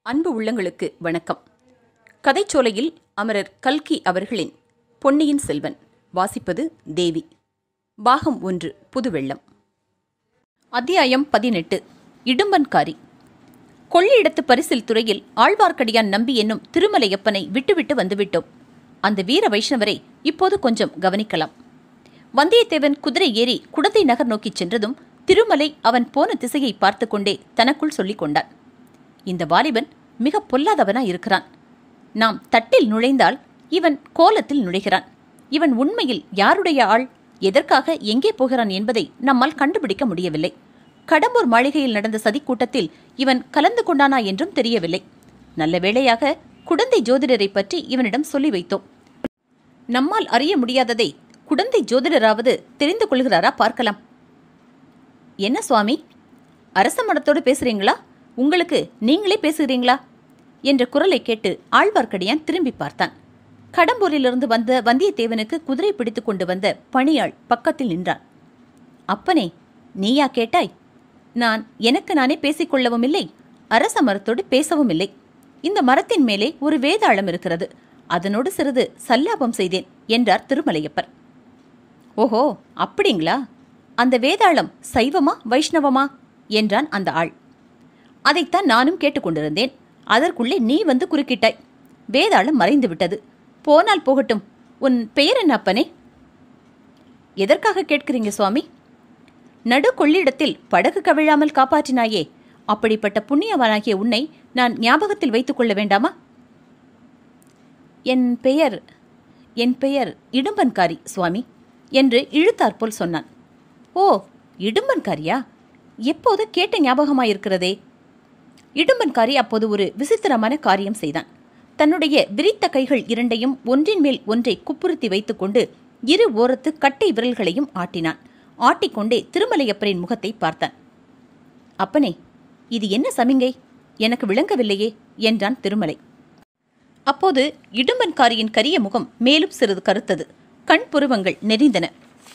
அன்பு உள்ளங்களுக்கு வணக்கம் கதைச்சோலையில் அமரர் கல்கி அவர்களின் பொன்னியின் செல்வன் வாசிப்பது தேவி பாகம் ஒன்று புதுவெள்ளம் அத்தியாயம் பதினெட்டு இடும்பன்காரி கொள்ளிடத்து பரிசில் துறையில் ஆழ்வார்க்கடியான் நம்பி என்னும் திருமலையப்பனை விட்டுவிட்டு வந்துவிட்டோம் அந்த வீர வைஷ்ணவரை இப்போது கொஞ்சம் கவனிக்கலாம் வந்தியத்தேவன் குதிரை ஏறி குடத்தை நகர் நோக்கிச் சென்றதும் திருமலை அவன் போன திசையை பார்த்து கொண்டே தனக்குள் சொல்லிக் கொண்டான் இந்த வாலிபன் மிக பொல்லாதவனா இருக்கிறான் நாம் தட்டில் நுழைந்தால் இவன் கோலத்தில் நுழைகிறான் இவன் உண்மையில் யாருடைய ஆள் எதற்காக எங்கே போகிறான் என்பதை நம்மால் கண்டுபிடிக்க முடியவில்லை கடம்பூர் மாளிகையில் நடந்த சதிக்கூட்டத்தில் இவன் கலந்து கொண்டானா என்றும் தெரியவில்லை நல்ல வேளையாக குடந்தை ஜோதிடரை பற்றி இவனிடம் சொல்லி வைத்தோம் நம்மால் அறிய முடியாததை குடந்தை ஜோதிடராவது தெரிந்து கொள்கிறாரா பார்க்கலாம் என்ன சுவாமி அரச மடத்தோடு பேசுறீங்களா உங்களுக்கு நீங்களே பேசுகிறீங்களா என்ற குரலை கேட்டு ஆழ்வார்க்கடியான் திரும்பி பார்த்தான் கடம்பூரிலிருந்து வந்த வந்தியத்தேவனுக்கு குதிரை பிடித்துக் கொண்டு வந்த பணியாள் பக்கத்தில் நின்றான் அப்பனே நீயா கேட்டாய் நான் எனக்கு நானே பேசிக்கொள்ளவும் இல்லை அரச மரத்தோடு பேசவும் இல்லை இந்த மரத்தின் மேலே ஒரு வேதாளம் இருக்கிறது அதனோடு சிறிது சல்லாபம் செய்தேன் என்றார் திருமலையப்பர் ஓஹோ அப்படிங்களா அந்த வேதாளம் சைவமா வைஷ்ணவமா என்றான் அந்த ஆள் அதைத்தான் நானும் கேட்டுக்கொண்டிருந்தேன் அதற்குள்ளே நீ வந்து குறுக்கிட்டாய் வேதாளம் மறைந்து விட்டது போனால் போகட்டும் உன் பெயர் என்ன அப்பனே எதற்காக கேட்கிறீங்க சுவாமி நடு கொள்ளிடத்தில் படகு கவிழாமல் காப்பாற்றினாயே அப்படிப்பட்ட புண்ணியவனாகிய உன்னை நான் ஞாபகத்தில் வைத்துக் கொள்ள வேண்டாமா என் பெயர் என் பெயர் இடும்பன்காரி சுவாமி என்று இழுத்தாற்போல் சொன்னான் ஓ இடும்பன்காரியா எப்போது கேட்ட ஞாபகமாயிருக்கிறதே இடும்பன்காரி அப்போது ஒரு விசித்திரமான காரியம் செய்தான் தன்னுடைய விரித்த கைகள் இரண்டையும் ஒன்றின் மேல் ஒன்றை குப்புறுத்தி வைத்துக்கொண்டு இரு ஓரத்து கட்டை விரல்களையும் ஆட்டினான் ஆட்டிக்கொண்டே திருமலையப்பரின் முகத்தை பார்த்தான் அப்பனே இது என்ன சமிங்கை எனக்கு விளங்கவில்லையே என்றான் திருமலை அப்போது இடும்பன்காரியின் கரிய முகம் மேலும் சிறிது கருத்தது கண் புருவங்கள் நெறிந்தன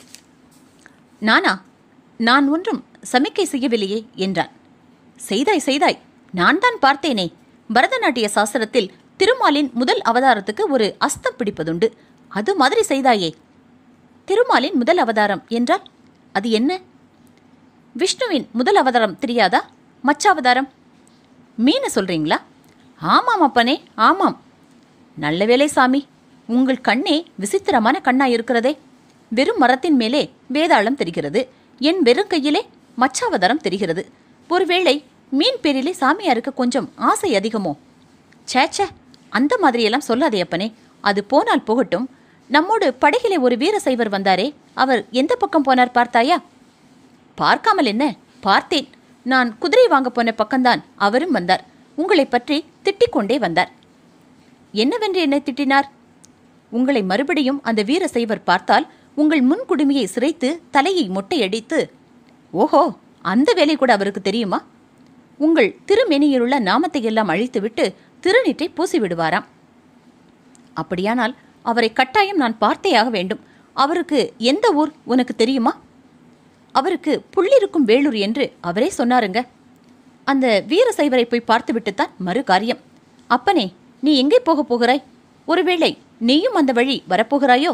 நானா நான் ஒன்றும் சமிக்கை செய்யவில்லையே என்றான் செய்தாய் செய்தாய் நான் தான் பார்த்தேனே பரதநாட்டிய சாஸ்திரத்தில் திருமாலின் முதல் அவதாரத்துக்கு ஒரு அஸ்தம் பிடிப்பதுண்டு அது மாதிரி செய்தாயே திருமாலின் முதல் அவதாரம் என்றால் அது என்ன விஷ்ணுவின் முதல் அவதாரம் தெரியாதா மச்சாவதாரம் மீன சொல்றீங்களா ஆமாம் அப்பனே ஆமாம் நல்ல வேலை சாமி உங்கள் கண்ணே விசித்திரமான கண்ணா இருக்கிறதே வெறும் மரத்தின் மேலே வேதாளம் தெரிகிறது என் வெறும் கையிலே மச்சாவதாரம் தெரிகிறது ஒருவேளை மீன் பேரிலே சாமியாருக்கு கொஞ்சம் ஆசை அதிகமோ சேச்சே அந்த மாதிரியெல்லாம் சொல்லாதே அப்பனே அது போனால் போகட்டும் நம்மோடு படகிலே ஒரு வீர சைவர் வந்தாரே அவர் எந்த பக்கம் போனார் பார்த்தாயா பார்க்காமல் என்ன பார்த்தேன் நான் குதிரை வாங்க போன பக்கம்தான் அவரும் வந்தார் உங்களை பற்றி திட்டிக் கொண்டே வந்தார் என்னவென்று என்னை திட்டினார் உங்களை மறுபடியும் அந்த வீர சைவர் பார்த்தால் உங்கள் முன்குடுமியை சிரைத்து தலையை மொட்டையடித்து ஓஹோ அந்த வேலை கூட அவருக்கு தெரியுமா உங்கள் திருமெனியிலுள்ள நாமத்தை எல்லாம் அழித்துவிட்டு திருநீற்றை பூசி விடுவாராம் அப்படியானால் அவரை கட்டாயம் நான் பார்த்தேயாக வேண்டும் அவருக்கு எந்த ஊர் உனக்கு தெரியுமா அவருக்கு புள்ளிருக்கும் வேலூர் என்று அவரே சொன்னாருங்க அந்த வீர சைவரை போய் பார்த்துவிட்டுத்தான் மறு காரியம் அப்பனே நீ எங்கே போகப் போகிறாய் ஒருவேளை நீயும் அந்த வழி வரப்போகிறாயோ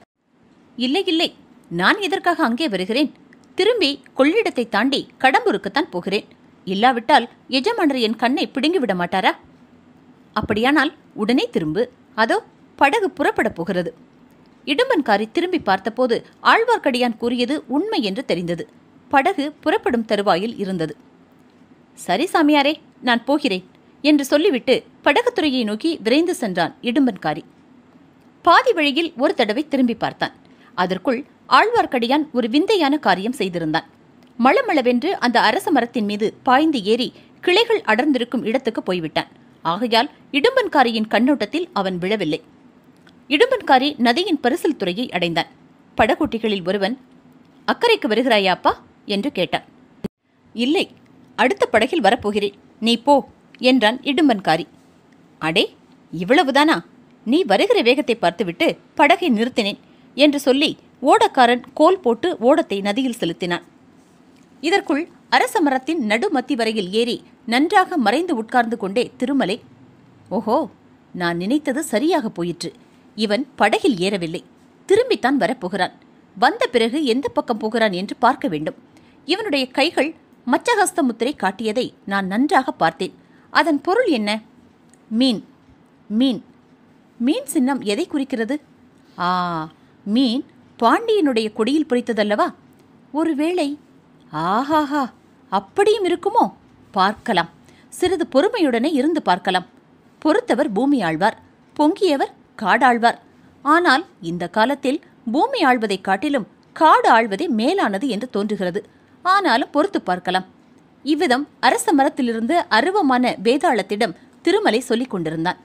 இல்லை இல்லை நான் எதற்காக அங்கே வருகிறேன் திரும்பி கொள்ளிடத்தை தாண்டி கடம்பூருக்குத்தான் போகிறேன் இல்லாவிட்டால் எஜமானர் என் கண்ணை பிடுங்கி விட மாட்டாரா அப்படியானால் உடனே திரும்பு அதோ படகு புறப்படப் போகிறது இடும்பன்காரி திரும்பி பார்த்தபோது ஆழ்வார்க்கடியான் கூறியது உண்மை என்று தெரிந்தது படகு புறப்படும் தருவாயில் இருந்தது சரி சாமியாரே நான் போகிறேன் என்று சொல்லிவிட்டு படகுத்துறையை நோக்கி விரைந்து சென்றான் இடும்பன்காரி பாதி வழியில் ஒரு தடவை திரும்பி பார்த்தான் அதற்குள் ஆழ்வார்க்கடியான் ஒரு விந்தையான காரியம் செய்திருந்தான் மளமளவென்று அந்த அரச மரத்தின் மீது பாய்ந்து ஏறி கிளைகள் அடர்ந்திருக்கும் இடத்துக்கு போய்விட்டான் ஆகையால் இடும்பன்காரியின் கண்ணோட்டத்தில் அவன் விழவில்லை இடும்பன்காரி நதியின் பரிசல் துறையை அடைந்தான் படகோட்டிகளில் ஒருவன் அக்கறைக்கு வருகிறாயாப்பா என்று கேட்டான் இல்லை அடுத்த படகில் வரப்போகிறேன் நீ போ என்றான் இடும்பன்காரி அடே இவ்வளவுதானா நீ வருகிற வேகத்தை பார்த்துவிட்டு படகை நிறுத்தினேன் என்று சொல்லி ஓடக்காரன் கோல் போட்டு ஓடத்தை நதியில் செலுத்தினான் இதற்குள் அரச மரத்தின் நடுமத்தி வரையில் ஏறி நன்றாக மறைந்து உட்கார்ந்து கொண்டே திருமலை ஓஹோ நான் நினைத்தது சரியாக போயிற்று இவன் படகில் ஏறவில்லை திரும்பித்தான் வரப்போகிறான் வந்த பிறகு எந்த பக்கம் போகிறான் என்று பார்க்க வேண்டும் இவனுடைய கைகள் மச்சஹஸ்த முத்திரை காட்டியதை நான் நன்றாக பார்த்தேன் அதன் பொருள் என்ன மீன் மீன் மீன் சின்னம் எதை குறிக்கிறது ஆ மீன் பாண்டியனுடைய கொடியில் பொறித்ததல்லவா ஒருவேளை ஆஹாஹா அப்படியும் இருக்குமோ பார்க்கலாம் சிறிது பொறுமையுடனே இருந்து பார்க்கலாம் பொறுத்தவர் பூமி ஆழ்வார் பொங்கியவர் காடாழ்வார் ஆனால் இந்த காலத்தில் பூமி ஆழ்வதைக் காட்டிலும் காடு ஆழ்வதே மேலானது என்று தோன்றுகிறது ஆனாலும் பொறுத்து பார்க்கலாம் இவ்விதம் அரச மரத்திலிருந்து அருவமான வேதாளத்திடம் திருமலை சொல்லிக் கொண்டிருந்தான்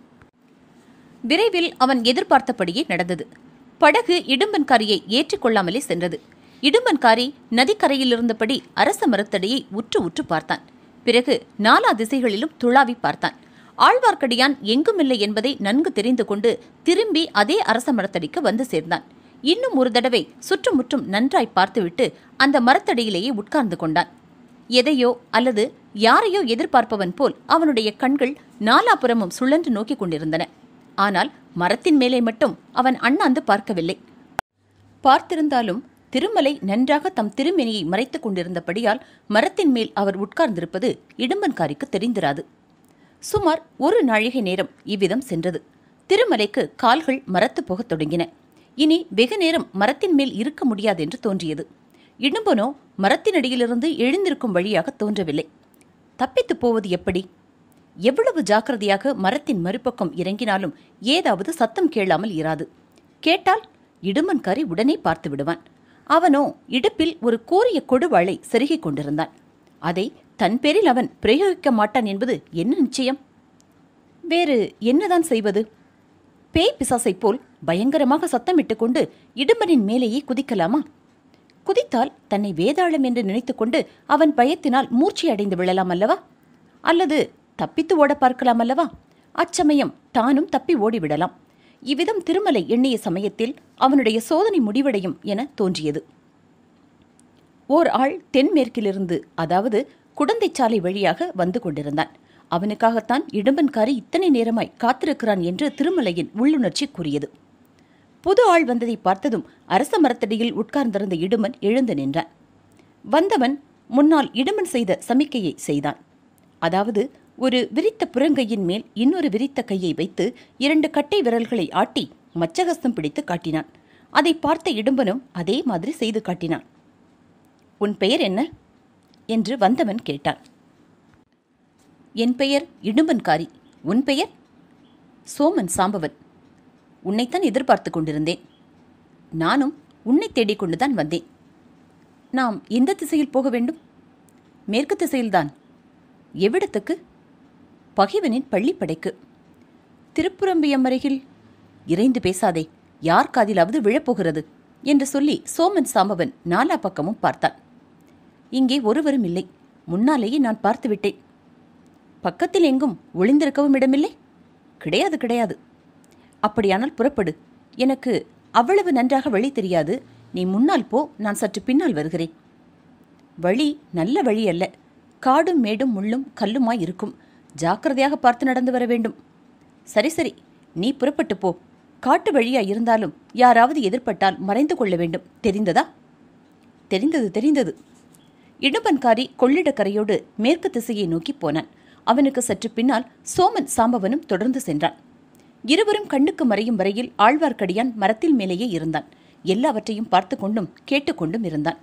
விரைவில் அவன் எதிர்பார்த்தபடியே நடந்தது படகு இடும்பன்காரியை ஏற்றிக்கொள்ளாமலே சென்றது இடும்பன்காரி நதிக்கரையில் இருந்தபடி அரச மரத்தடியை உற்று உற்று பார்த்தான் பிறகு நாலா திசைகளிலும் துளாவி பார்த்தான் ஆழ்வார்க்கடியான் எங்குமில்லை என்பதை நன்கு தெரிந்து கொண்டு திரும்பி அதே அரச மரத்தடிக்கு வந்து சேர்ந்தான் இன்னும் ஒரு தடவை சுற்றுமுற்றும் நன்றாய் பார்த்துவிட்டு அந்த மரத்தடியிலேயே உட்கார்ந்து கொண்டான் எதையோ அல்லது யாரையோ எதிர்பார்ப்பவன் போல் அவனுடைய கண்கள் நாலாபுறமும் சுழன்று நோக்கிக் கொண்டிருந்தன ஆனால் மரத்தின் மேலே மட்டும் அவன் அண்ணாந்து பார்க்கவில்லை பார்த்திருந்தாலும் திருமலை நன்றாக தம் திருமெனியை மறைத்துக் கொண்டிருந்தபடியால் மரத்தின் மேல் அவர் உட்கார்ந்திருப்பது இடும்பன்காரிக்கு தெரிந்திராது சுமார் ஒரு நாழிகை நேரம் இவ்விதம் சென்றது திருமலைக்கு கால்கள் மரத்து போகத் தொடங்கின இனி வெகு நேரம் மரத்தின் மேல் இருக்க முடியாது என்று தோன்றியது இடும்பனோ மரத்தினடியிலிருந்து எழுந்திருக்கும் வழியாக தோன்றவில்லை தப்பித்துப் போவது எப்படி எவ்வளவு ஜாக்கிரதையாக மரத்தின் மறுபக்கம் இறங்கினாலும் ஏதாவது சத்தம் கேளாமல் இராது கேட்டால் இடுமன்காரி உடனே பார்த்து விடுவான் அவனோ இடுப்பில் ஒரு கோரிய கொடுவாளை செருகிக் கொண்டிருந்தான் அதை தன் பேரில் அவன் பிரயோகிக்க மாட்டான் என்பது என்ன நிச்சயம் வேறு என்னதான் செய்வது பேய் பிசாசைப் போல் பயங்கரமாக சத்தமிட்டுக் கொண்டு இடும்பனின் மேலேயே குதிக்கலாமா குதித்தால் தன்னை வேதாளம் என்று நினைத்துக்கொண்டு அவன் பயத்தினால் மூர்ச்சி அடைந்து விழலாம் அல்லவா அல்லது தப்பித்து ஓட பார்க்கலாம் அல்லவா அச்சமயம் தானும் தப்பி ஓடிவிடலாம் இவ்விதம் திருமலை எண்ணிய சமயத்தில் அவனுடைய சோதனை முடிவடையும் என தோன்றியது ஓர் ஆள் தென்மேற்கிலிருந்து அதாவது குடந்தைச்சாலை வழியாக வந்து கொண்டிருந்தான் அவனுக்காகத்தான் இடும்பன்காரி இத்தனை நேரமாய் காத்திருக்கிறான் என்று திருமலையின் உள்ளுணர்ச்சி கூறியது புது ஆள் வந்ததை பார்த்ததும் அரச மரத்தடியில் உட்கார்ந்திருந்த இடுமன் எழுந்து நின்றான் வந்தவன் முன்னால் இடுமன் செய்த சமிக்கையை செய்தான் அதாவது ஒரு விரித்த புறங்கையின் மேல் இன்னொரு விரித்த கையை வைத்து இரண்டு கட்டை விரல்களை ஆட்டி மச்சகஸ்தம் பிடித்து காட்டினான் அதை பார்த்த இடும்பனும் அதே மாதிரி செய்து காட்டினான் உன் பெயர் என்ன என்று வந்தவன் கேட்டான் என் பெயர் இடும்பன்காரி உன் பெயர் சோமன் சாம்பவன் உன்னைத்தான் எதிர்பார்த்து கொண்டிருந்தேன் நானும் உன்னை தேடிக்கொண்டுதான் வந்தேன் நாம் எந்த திசையில் போக வேண்டும் மேற்கு திசையில்தான் எவ்விடத்துக்கு பகைவனின் பள்ளிப்படைக்கு திருப்புரம்பியம் அருகில் இறைந்து பேசாதே யார் காதிலாவது விழப்போகிறது என்று சொல்லி சோமன் சாம்பவன் நாலா பக்கமும் பார்த்தான் இங்கே ஒருவரும் இல்லை முன்னாலேயே நான் பார்த்து விட்டேன் பக்கத்தில் எங்கும் ஒளிந்திருக்கவும் இடமில்லை கிடையாது கிடையாது அப்படியானால் புறப்படு எனக்கு அவ்வளவு நன்றாக வழி தெரியாது நீ முன்னால் போ நான் சற்று பின்னால் வருகிறேன் வழி நல்ல வழி அல்ல காடும் மேடும் முள்ளும் கல்லுமாய் இருக்கும் ஜாக்கிரதையாக பார்த்து நடந்து வர வேண்டும் சரி சரி நீ புறப்பட்டு போ காட்டு வழியா இருந்தாலும் யாராவது எதிர்ப்பட்டால் மறைந்து கொள்ள வேண்டும் தெரிந்ததா தெரிந்தது தெரிந்தது இடும்பன்காரி கொள்ளிடக்கரையோடு மேற்கு திசையை நோக்கி போனான் அவனுக்கு சற்று பின்னால் சோமன் சாம்பவனும் தொடர்ந்து சென்றான் இருவரும் கண்ணுக்கு மறையும் வரையில் ஆழ்வார்க்கடியான் மரத்தில் மேலேயே இருந்தான் எல்லாவற்றையும் பார்த்து கொண்டும் கேட்டுக்கொண்டும் இருந்தான்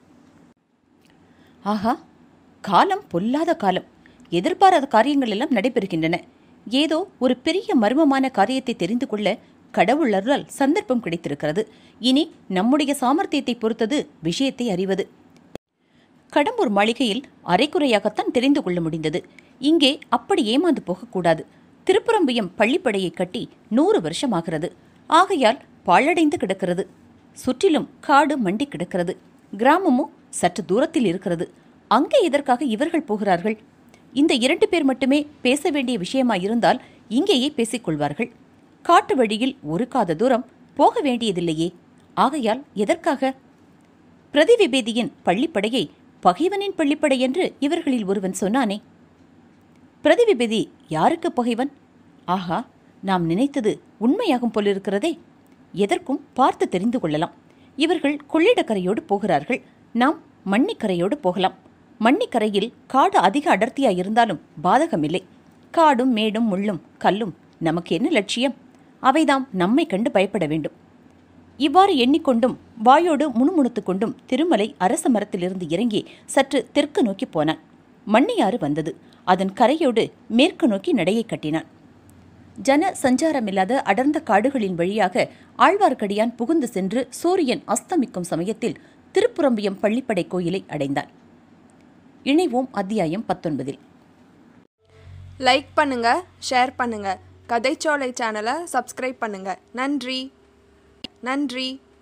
ஆஹா காலம் பொல்லாத காலம் எதிர்பாராத காரியங்கள் எல்லாம் நடைபெறுகின்றன ஏதோ ஒரு பெரிய மர்மமான காரியத்தை தெரிந்து கொள்ள கடவுள் அருளால் சந்தர்ப்பம் கிடைத்திருக்கிறது இனி நம்முடைய சாமர்த்தியத்தை பொறுத்தது விஷயத்தை அறிவது கடம்பூர் மாளிகையில் அரைக்குறையாகத்தான் தெரிந்து கொள்ள முடிந்தது இங்கே அப்படி ஏமாந்து போகக்கூடாது திருப்புறம்பியம் பள்ளிப்படையை கட்டி நூறு வருஷமாகிறது ஆகையால் பாழடைந்து கிடக்கிறது சுற்றிலும் காடு மண்டி கிடக்கிறது கிராமமும் சற்று தூரத்தில் இருக்கிறது அங்கே எதற்காக இவர்கள் போகிறார்கள் இந்த இரண்டு பேர் மட்டுமே பேச வேண்டிய விஷயமாயிருந்தால் இங்கேயே பேசிக்கொள்வார்கள் காட்டு வழியில் ஒரு காத தூரம் போக வேண்டியதில்லையே ஆகையால் எதற்காக பிரதிவிபேதியின் பள்ளிப்படையை பகைவனின் பள்ளிப்படை என்று இவர்களில் ஒருவன் சொன்னானே பிரதிவிபதி யாருக்கு பகைவன் ஆஹா நாம் நினைத்தது உண்மையாகும் போலிருக்கிறதே எதற்கும் பார்த்து தெரிந்து கொள்ளலாம் இவர்கள் கொள்ளிடக்கரையோடு போகிறார்கள் நாம் மண்ணிக்கரையோடு போகலாம் மண்ணிக்கரையில் காடு அதிக அடர்த்தியாய் இருந்தாலும் பாதகமில்லை காடும் மேடும் முள்ளும் கல்லும் நமக்கு என்ன லட்சியம் அவைதாம் நம்மை கண்டு பயப்பட வேண்டும் இவ்வாறு எண்ணிக்கொண்டும் வாயோடு முணுமுணுத்துக் கொண்டும் திருமலை அரச மரத்திலிருந்து இறங்கி சற்று தெற்கு நோக்கி போனான் மண்ணியாறு வந்தது அதன் கரையோடு மேற்கு நோக்கி நடையை கட்டினான் ஜன சஞ்சாரமில்லாத அடர்ந்த காடுகளின் வழியாக ஆழ்வார்க்கடியான் புகுந்து சென்று சூரியன் அஸ்தமிக்கும் சமயத்தில் திருப்புறம்பியம் பள்ளிப்படை கோயிலை அடைந்தான் இணைவோம் அத்தியாயம் பத்தொன்பதில் லைக் பண்ணுங்க ஷேர் பண்ணுங்க கதைச்சோலை சேனலை சப்ஸ்கிரைப் பண்ணுங்க நன்றி நன்றி